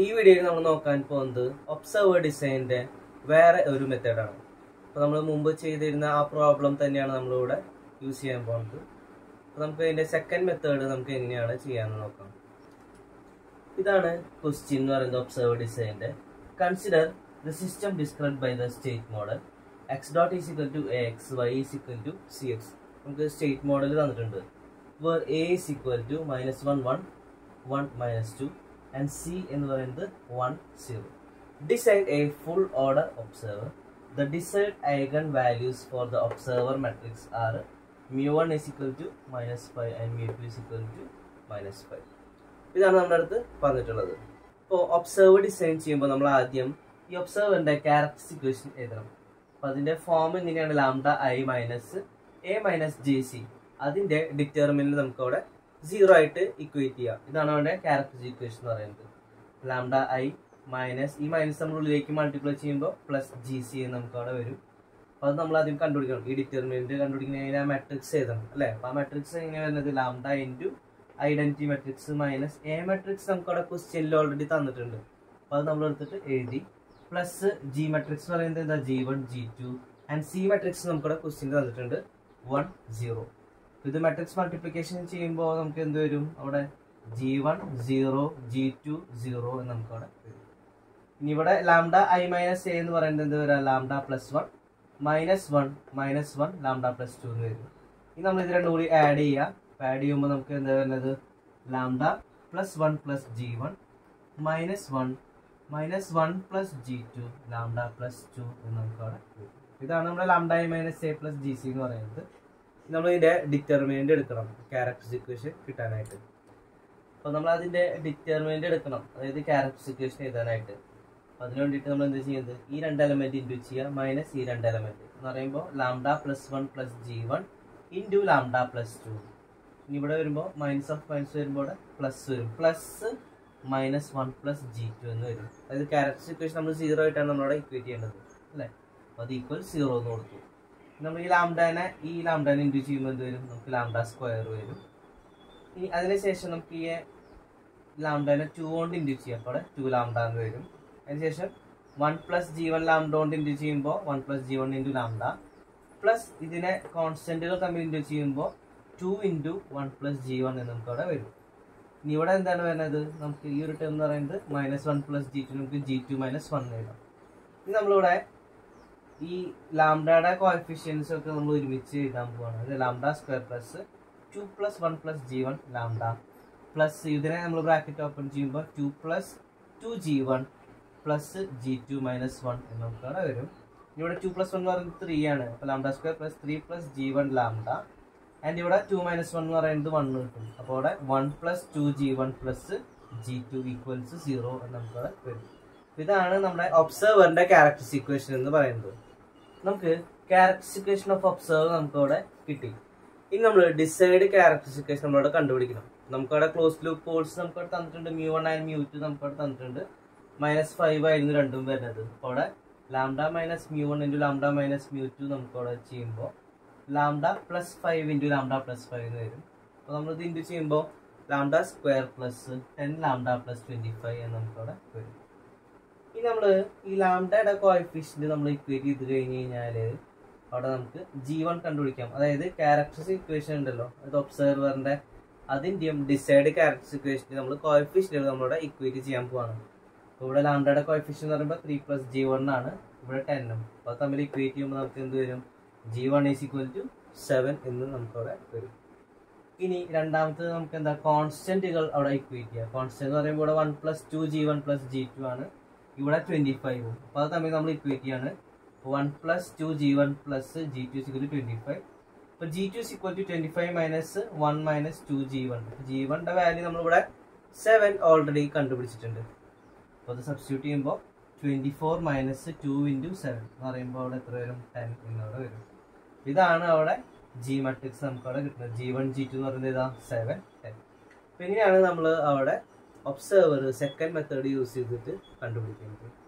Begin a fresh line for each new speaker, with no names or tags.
ഈ വീഡിയോയിൽ നമ്മൾ നോക്കാൻ പോകുന്നത് ഒബ്സർവർ ഡിസൈനിന്റെ വേറെ ഒരു മെത്തേഡാണ് അപ്പോൾ നമ്മൾ മുമ്പ് ചെയ്തിരുന്ന ആ പ്രോബ്ലം തന്നെയാണ് നമ്മളിവിടെ യൂസ് ചെയ്യാൻ പോകുന്നത് അപ്പോൾ നമുക്ക് അതിന്റെ സെക്കൻഡ് മെത്തേഡ് നമുക്ക് എങ്ങനെയാണ് ചെയ്യാന്ന് നോക്കാം ഇതാണ് ക്വസ്റ്റ്യൻ എന്ന് പറയുന്നത് ഒബ്സർവർ ഡിസൈനിന്റെ consider the system describe by the state model X dot is equal to A X Y is equal to C X നമുക്ക് സ്റ്റേറ്റ് മോഡൽ തന്നിട്ടുണ്ട് where A is equal to minus one one one minus two and C എന്ന് പറയുന്നത് one zero decide a full order observer the decide eigen values for the observer matrix are mu one is equal to minus five and mu two is equal to minus five ഇതാണ് നമ്മുടെ അടുത്ത് പറഞ്ഞിട്ടുള്ളത് ഇപ്പോൾ observer design ചെയ്യുമ്പോൾ നമ്മൾ ആദ്യം ഈ ഒബ്സർവറിന്റെ characteristic equation എഴുതണം അപ്പോൾ അതിന്റെ ഫോം എങ്ങനെയാണ് lambda I minus A minus J C അതിന്റെ ഡിറ്റർമിനൽ നമുക്ക് അവിടെ സീറോ ആയിട്ട് ഇക്വേറ്റ് ചെയ്യാം ഇതാണ് അവിടെ ക്യാരക്ടറിസ്റ്റിക് ഇക്വേഷൻ എന്ന് പറയുന്നത് ലാംഡ ഐ മൈനസ് ഈ മൈനസ് നമ്മൾ ഉള്ളിലേക്ക് മൾട്ടിപ്ലൈ ചെയ്യുമ്പോൾ പ്ലസ് ജി സി എന്ന് നമുക്ക് അവിടെ വരും അപ്പോൾ അത് നമ്മൾ ആദ്യം കണ്ടുപിടിക്കണം ഈ ഡിറ്റർമിനന്റ് കണ്ടുപിടിക്കുന്നതിന് ആ മെട്രിക്സ് എഴുതണം അല്ലേ അപ്പോൾ ആ മെട്രിക്സ് എങ്ങനെയാണ് വരുന്നത് lambda into identity matrix minus A matrix നമുക്ക് അവിടെ ക്വസ്റ്റ്യനിൽ ഓൾറെഡി തന്നിട്ടുണ്ട് അപ്പോൾ അത് നമ്മൾ എടുത്തിട്ട് എഴുതി പ്ലസ് ജി മെട്രിക്സ് പറയുന്നത് എന്താ G one G two and C matrix നമുക്കിവിടെ ക്വസ്റ്റ്യൻ തന്നിട്ടുണ്ട് വൺ സീറോ ഇത് മെട്രിക്സ് മൾട്ടിപ്ലിക്കേഷൻ ചെയ്യുമ്പോൾ നമുക്ക് എന്ത് വരും അവിടെ G one zero G two zero എന്ന് നമുക്ക് അവിടെ വരും ഇനി ഇവിടെ ലാംഡ ഐ മൈനസ് എ എന്ന് പറയുന്നത് എന്ത് വരാം lambda plus one minus one minus one lambda plus two എന്ന് വരും ഇനി നമ്മൾ ഇത് രണ്ടും കൂടി ആഡ് ചെയ്യുക ആഡ് ചെയ്യുമ്പോൾ നമുക്ക് എന്താ വരുന്നത് lambda plus one plus G one minus one minus one plus G two lambda plus two എന്ന് നമുക്ക് അവിടെ വരും ഇതാണ് നമ്മുടെ lambda I minus A plus G C എന്ന് പറയുന്നത് നമ്മൾ ഇതിന്റെ ഡിറ്റർമിനന്റ് എടുക്കണം ക്യാരക്ടർ ഇക്വേഷൻ കിട്ടാനായിട്ട് അപ്പോൾ നമ്മൾ അതിന്റെ ഡിറ്റർമിനന്റ് എടുക്കണം അതായത് ക്യാരക്ടർ ഇക്വേഷൻ എഴുതാനായിട്ട് അപ്പോൾ അതിന് വേണ്ടിയിട്ട് നമ്മൾ എന്ത് ചെയ്യുന്നത് ഈ രണ്ട് എലമെന്റ് ഇൻറ്റു ചെയ്യുക മൈനസ് ഈ രണ്ട് എലമെന്റ് എന്ന് പറയുമ്പോൾ lambda plus one plus G one into lambda plus to ഇനി ഇവിടെ വരുമ്പോൾ മൈനസ് ഓഫ് മൈനസ് വരുമ്പോൾ പ്ലസ് വരും plus minus one plus G to എന്ന് വരും അതായത് ക്യാരക്ടർ ഇക്വേഷൻ നമ്മൾ സീറോ ആയിട്ടാണ് നമ്മളവിടെ ഇക്വേറ്റ് ചെയ്യേണ്ടത് അല്ലേ അപ്പോൾ അത് ഈക്വൽ സീറോ എന്ന് കൊടുത്തു നമ്മൾ ഈ ലാംഡാനെ ഈ ലാംഡാനെ ഇൻറ്റു ചെയ്യുമ്പോൾ എന്ത് വരും നമുക്ക് ലാംഡ സ്ക്വയർ വരും ഇനി അതിനുശേഷം നമുക്ക് ഈ ലാംഡാനെ ടു കൊണ്ട് ഇൻറ്റു ചെയ്യാം അപ്പോൾ ടു ലാംഡ എന്ന് വരും അതിനുശേഷം one plus G one lambda കൊണ്ട് ഇൻറ്റു ചെയ്യുമ്പോൾ one plus G one into lambda plus ഇതിനെ കോൺസ്റ്റന്റുകൾ തമ്മിൽ ഇൻറ്റു ചെയ്യുമ്പോൾ two into one plus G one എന്ന് നമുക്ക് അവിടെ വരും ഇനി ഇവിടെ എന്താണ് വരുന്നത് നമുക്ക് ഈ ഒരു ടേം എന്ന് പറയുന്നത് minus one plus G two നമുക്ക് ജി ടു മൈനസ് വൺ എഴുതാം ഇനി നമ്മളിവിടെ ഈ ലാംഡയുടെ കോഎഫിഷ്യൻസ് ഒക്കെ നമ്മൾ ഒരുമിച്ച് എഴുതാൻ പോവാണ് അത് lambda square plus two plus one plus G one lambda plus ഇതിനെ നമ്മൾ ബ്രാക്കറ്റ് ഓപ്പൺ ചെയ്യുമ്പോൾ two plus two G one plus G two minus one എന്ന് നമുക്ക് അവിടെ വരും ഇവിടെ ടു പ്ലസ് വൺ എന്ന് പറയുന്നത് ത്രീ ആണ് അപ്പോൾ lambda square plus three plus G one lambda and ഇവിടെ ടു മൈനസ് വൺ എന്ന് പറയുന്നത് വൺ കിട്ടും അപ്പോൾ ഇവിടെ one plus two G one plus G two equals zero എന്ന് നമുക്ക് അവിടെ വരും ഇതാണ് നമ്മുടെ ഒബ്സർവറിന്റെ ക്യാരക്ടർ ഇക്വേഷൻ എന്ന് പറയുന്നത് നമുക്ക് ക്യാരക്ടറിസിക്കേഷൻ ഓഫ് ഒബ്സർവർ നമുക്ക് അവിടെ കിട്ടി ഇനി നമ്മൾ ഡിസൈഡ് ക്യാരക്ടറിസിക്കേഷൻ നമ്മളവിടെ കണ്ടുപിടിക്കണം നമുക്കവിടെ ക്ലോസ് ലൂപ്പ് കോഴ്സ് നമുക്കവിടെ തന്നിട്ടുണ്ട് mu one and mu two നമുക്കവിടെ തന്നിട്ടുണ്ട് മൈനസ് ഫൈവ് ആയിരുന്നു രണ്ടും വരുന്നത് അപ്പോൾ അവിടെ lambda minus mu one into lambda minus mu two നമുക്കവിടെ ചെയ്യുമ്പോൾ lambda plus five into lambda plus five എന്ന് വരും അപ്പോൾ നമ്മളിത് ഇൻറ്റു ചെയ്യുമ്പോൾ lambda square plus ten lambda plus twenty five എന്ന് നമുക്കവിടെ വരും ഇനി നമ്മൾ ഈ ലാംഡയുടെ കോഎഫിഷ്യന്റ് നമ്മൾ ഇക്വേറ്റ് ചെയ്ത് കഴിഞ്ഞ് കഴിഞ്ഞാൽ അവിടെ നമുക്ക് ജി വൺ കണ്ടുപിടിക്കാം അതായത് ക്യാരക്ടറിസ് ഇക്വേഷൻ ഉണ്ടല്ലോ അത് ഒബ്സർവറിന്റെ അതിൻ്റെയും ഡിസൈഡ് ക്യാരക്ടറിസ് ഇക്വേഷൻ നമ്മൾ കോഎഫിഷ്യന്റ് നമ്മളിവിടെ ഇക്വേറ്റ് ചെയ്യാൻ പോവാണ് അപ്പോൾ ഇവിടെ ലാംഡയുടെ കോഎഫിഷ്യൻ എന്ന് പറയുമ്പോൾ ത്രീ പ്ലസ് ജി വൺ ആണ് ഇവിടെ ടെന്നും അപ്പോൾ തമ്മിൽ ഇക്വേറ്റ് ചെയ്യുമ്പോൾ നമുക്ക് എന്ത് വരും G one is equal to seven എന്ന് നമുക്കവിടെ വരും ഇനി രണ്ടാമത്തത് നമുക്ക് എന്താ കോൺസ്റ്റന്റുകൾ അവിടെ ഇക്വേറ്റ് ചെയ്യാം കോൺസ്റ്റന്റ് എന്ന് പറയുമ്പോൾ ഇവിടെ one plus two G one plus G two ആണ് ഇവിടെ ട്വന്റി ഫൈവും അപ്പോൾ അത് തമ്മിൽ നമ്മൾ ഇക്വേറ്റ് ചെയ്യാണ് one plus two G one plus G two is equal to twenty five അപ്പോൾ G two is equal to twenty five minus one minus two G one G വണ്ണിന്റെ വാല്യൂ നമ്മളിവിടെ സെവൻ ഓൾറെഡി കണ്ടുപിടിച്ചിട്ടുണ്ട് അപ്പോൾ അത് സബ്സ്റ്റിറ്റ്യൂട്ട് ചെയ്യുമ്പോൾ twenty four minus two into seven എന്ന് പറയുമ്പോൾ അവിടെ എത്ര വരും ടെൻ എന്നവിടെ വരും ഇതാണ് അവിടെ ജി മെട്രിക്സ് നമുക്ക് അവിടെ കിട്ടുന്നത് ജി വൺ ജി ടു എന്ന് പറയുന്നത് ഇതാ സെവൻ ടെൻ അപ്പോൾ ഇങ്ങനെയാണ് നമ്മൾ അവിടെ ഒബ്സർവർ സെക്കൻഡ് മെത്തേഡ് യൂസ് ചെയ്തിട്ട് കണ്ടുപിടിക്കുന്നത്